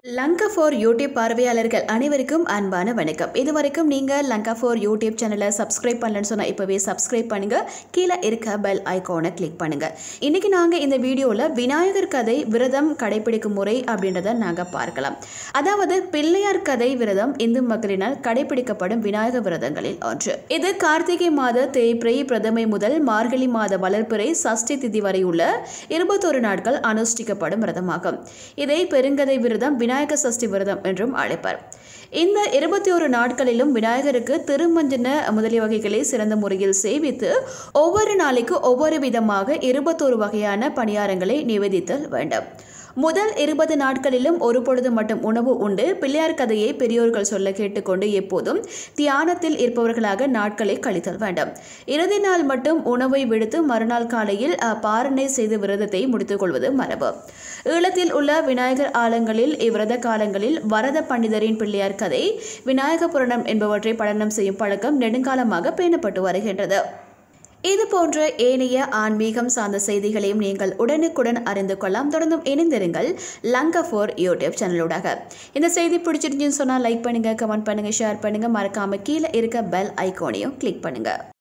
Lanka four YouTube பார்வையாளர்கள் அனைவருக்கும் அன்பான வணக்கம் இதுவரைக்கும் நீங்கள் லங்கா ஃபோர் யூடியூப் சேனலை சப்ஸ்கிரைப் பண்ணலன்னு சொன்னால் இப்போவே சப்ஸ்கிரைப் பண்ணுங்க கீழே இருக்க பெல் ஐகானை கிளிக் பண்ணுங்க இன்னைக்கு நாங்கள் இந்த வீடியோவில் விநாயகர் கதை விரதம் கடைபிடிக்கும் முறை அப்படின்றத நாங்கள் பார்க்கலாம் அதாவது பிள்ளையார் கதை விரதம் இந்து மக்களினால் கடைபிடிக்கப்படும் விநாயகர் விரதங்களில் ஒன்று இது கார்த்திகை மாத தேய்பிரை பிரதமை முதல் மார்கழி மாத வளர்ப்பிறை சஷ்டி திதி வரை உள்ள இருபத்தொரு நாட்கள் அனுஷ்டிக்கப்படும் விரதமாகும் இதை பெருங்கதை விரதம் விநாயக சஷ்டி விரதம் என்றும் அழைப்பர் இந்த இருபத்தி ஒரு நாட்களிலும் விநாயகருக்கு திருமஞ்சன முதலிய வகைகளை சிறந்த முறையில் சேவித்து ஒவ்வொரு நாளைக்கு ஒவ்வொரு விதமாக இருபத்தோரு வகையான பணியாரங்களை நிவேதித்தல் வேண்டும் முதல் இருபது நாட்களிலும் ஒரு பொழுது மட்டும் உணவு உண்டு பிள்ளையார் கதையை பெரியோர்கள் சொல்ல கேட்டுக்கொண்டு எப்போதும் தியானத்தில் இருப்பவர்களாக நாட்களை கழித்தல் வேண்டும் இறுதி நாள் மட்டும் உணவை விடுத்து மறுநாள் காலையில் அஹ், பாரணை செய்து விரதத்தை முடித்துக் கொள்வது மரபு ஈழத்தில் உள்ள விநாயகர் ஆலங்களில் இவ்விரத காலங்களில் வரத பண்டிதரின் பிள்ளையார் கதை விநாயக புராணம் என்பவற்றை படனம் செய்யும் பழக்கம் நெடுங்காலமாக பேணப்பட்டு வருகின்றது இது போன்ற ஏனைய ஆன்மீகம் சார்ந்த செய்திகளையும் நீங்கள் உடனுக்குடன் அறிந்து கொள்ளலாம் தொடர்ந்தும் இணைந்திருங்கள் லங்கா ஃபோர் யூடியூப் சேனலோடாக இந்த செய்தி பிடிச்சிருந்துச்சுன்னு சொன்னால் லைக் பண்ணுங்க கமெண்ட் பண்ணுங்க ஷேர் பண்ணுங்க மறக்காம கீழே இருக்க பெல் ஐகானையும் கிளிக் பண்ணுங்க